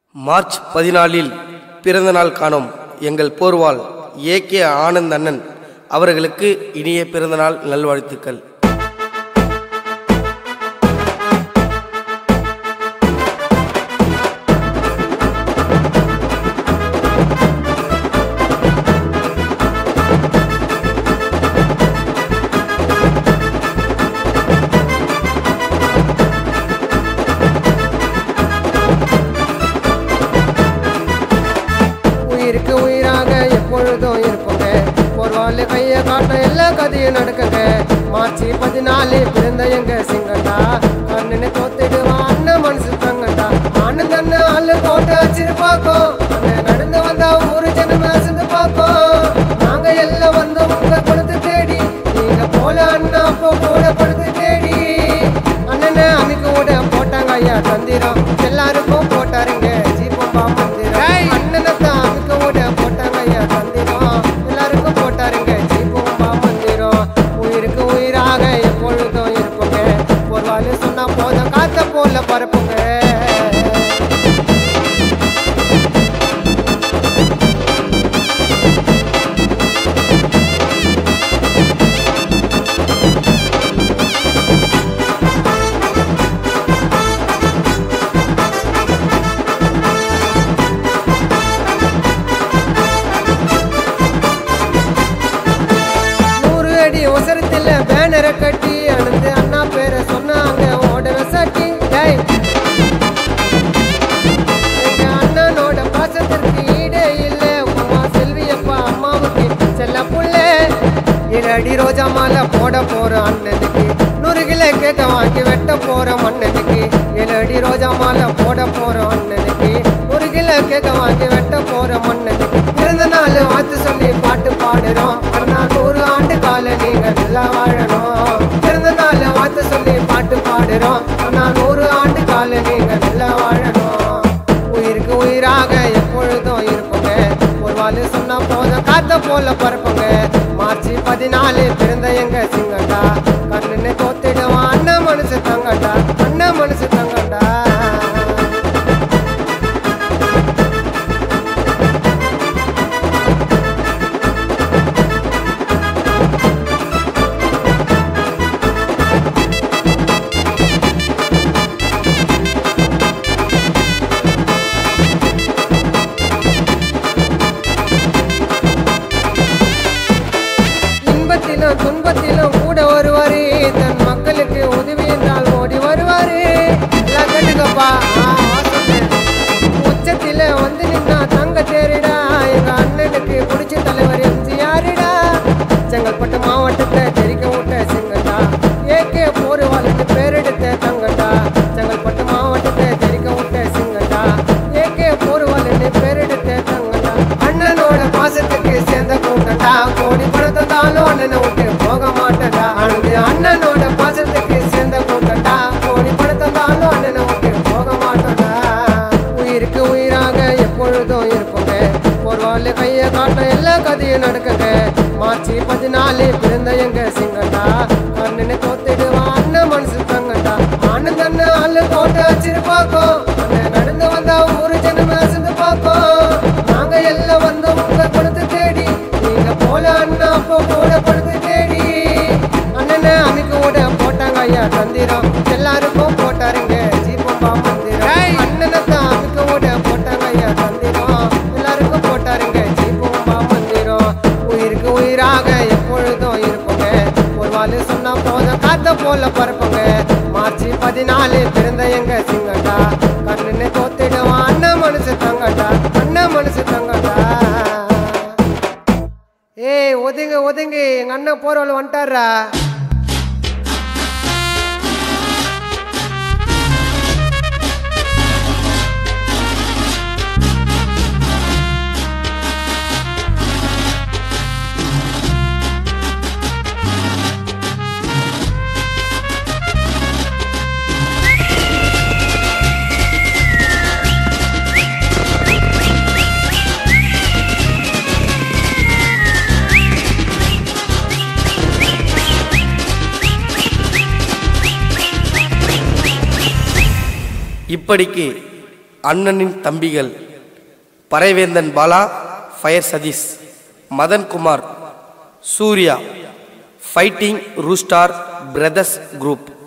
March பதினாலில் பிறந்தநாள் காணும் எங்கள் போர்வால் ஏ கே ஆனந்த் அண்ணன் அவர்களுக்கு இனிய பிறந்தநாள் நல்வாழ்த்துக்கள் உயிருக்கு உயிராக எப்பொழுதும் இருப்போங்க ஒரு வாழ் கைய காட்ட எல்லா கதையும் நடக்குங்க மார்ச் பதினாலு பிறந்த எங்க சிங்கண்டா கண்ணுன்னு தோத்திடுவான் அண்ணன் மனசு தங்கண்டா ஆனந்த அண்ணன் அல்லு கோட்டை வச்சிருப்பாக்கோம் அண்ணன் நடந்து வந்தா ஊரு ஜனம் அசந்து பார்ப்போம் நாங்க எல்லாம் வந்தோம் உங்க குணத்தை தேடி நீங்க போல அண்ணா அப்போ கூட படுத்து தேடி அண்ணனை அமைக்க விட போட்டாங்க ஐயா தந்திரம் எல்லாருக்கும் போட்டாருங்க ஜீபம்பா மந்திரம் அண்ணனை தான் அமைக்க விட போட்டாங்க ஐயா தந்திரம் எல்லாருக்கும் போட்டாருங்க ஜீபம்பா மந்திரம் உயிருக்கு உயிராக எப்பொழுதும் இருப்போங்க ஒரு வாழ் சொன்னா போதும் காத்த போல பரப்புங்க நூறு அடி ஒசரத்தில் பேனரை கட்டி அணுந்து அண்ணா பேரை சொன்னாங்க ஓடன சட்டி டேய். எங்க அண்ணனோட பாசத்திற்கு ஈடே இல்ல உமா செல்வியப்பா அம்மாவுக்கு செல்ல புள்ள அடி ரோஜா மாலை போட போற அண்ணனுக்கு நூறு கிலோ கேக்க வாங்கி வெட்ட போற மண்ணனுக்கு ஏழு அடி ரோஜா மாலை போட போற அண்ணனுக்கு ஒரு கிலோ கேக்க வாங்கி வெட்ட போற மண்ணனுக்கு பிறந்த நாள் வாழ்த்து சொல்லி பாட்டு பாடுறோம் அண்ணா நூறு ஆண்டு கால நீங்க நல்லா வாழணும் பிறந்த நாள் வாழ்த்து சொல்லி பாட்டு பாடுறோம் அண்ணா நூறு ஆண்டு கால நீங்க நல்லா வாழணும் உயிருக்கு உயிராக எப்பொழுதும் இருப்போங்க ஒரு வாழ் சொன்னா போதும் காத்த போல பறப்போங்க மார்ச் பதினாலு பிறந்த எங்க சிங்கண்டா கண்ணுன்னு தோத்திடுவான் அண்ணன் மனசு தங்கண்டா அண்ணன் மனசு தங்கண்டா இன்பத்திலும் துன்பத்திலும் கூட வருவாரு தன் மக்களுக்கு உதவி என்றால் ஓடி வருவாரு எல்லாம் கேட்டுக்கப்பா ஆ, வாசனை. உச்சத்தில வந்து நின்னா தங்க தேரிடா எங்க அண்ணனுக்கு பிடிச்ச தலைவர் எம்ஜிஆரிடா செங்கல்பட்டு மாவட்டத்தை தெரிக்க விட்ட சிங்கண்டா ஏகே போர்வாளுக்கு பேரெடுத்த தங்கண்டா செங்கல்பட்டு மாவட்டத்தை தெரிக்க விட்ட சிங்கண்டா ஏகே போர்வாளுன்னு பேரெடுத்த தங்கண்டா அண்ணனோட பாசத்துக்கு சேர்ந்த கூட்டண்டா கோடி பணத்தை தாலும் அண்ணனை விட்டு போக மாட்டேன்டா அழுது அண்ணனோட பாசத்துக்கு சேர்ந்த கூட்டண்டா கோடி பணத்தை தாலும் அண்ணனை விட்டு போக மாட்டேன்டா உயிருக்கு உயிராக எப்பொழுதும் இருப்போங்க ஒரு வாழ் கைய காட்ட எல்லா கதையும் நடக்குங்க மார்ச் பதினாலு பிறந்த எங்க சிங்கண்டா கண்ணுன்னு தோத்திடுவான் அண்ணன் மனசு தங்கண்டா ஆனந்த அண்ணன் அல்லு கோட்டை வச்சிருப்பாக்கோ அண்ணன் நடந்து வந்தா ஊரு ஜனம் அசந்து பார்ப்போம் நாங்க எல்லாம் வந்தோம் உங்க குணத்தை தேடி நீங்க போல அண்ணா அப்போ கூட படுத்து தேடி அண்ணனை அமைக்க விட போட்டாங்க ஐயா தந்திரம் எல்லாருக்கும் போட்டாருங்க ஜீபம்பா மந்திரம் அண்ணனை தான் அமைக்க விட போட்டாங்க ஐயா தந்திரம் எல்லாருக்கும் போட்டாருங்க ஜீபம்பா மந்திரம் உயிருக்கு உயிராக எப்பொழுதும் இருப்போங்க ஒரு வாழ் சொன்னா போதும் காத்த போல பறப்போங்க மார்ச் பதினாலு பிறந்த எங்க சிங்கண்டா கண்ணுன்னு தோத்திடுவான் அண்ணன் மனசு தங்கண்டா அண்ணன் மனசு தங்கண்டா ஏய் ஒதுங்க ஒதுங்க எங்க அண்ணன் போறவள் வந்துட்டாரா இப்படிக்கு அண்ணனின் தம்பிகள் Paraivendhan Bala fire Satish Madhankumar Surya fighting rooster brothers group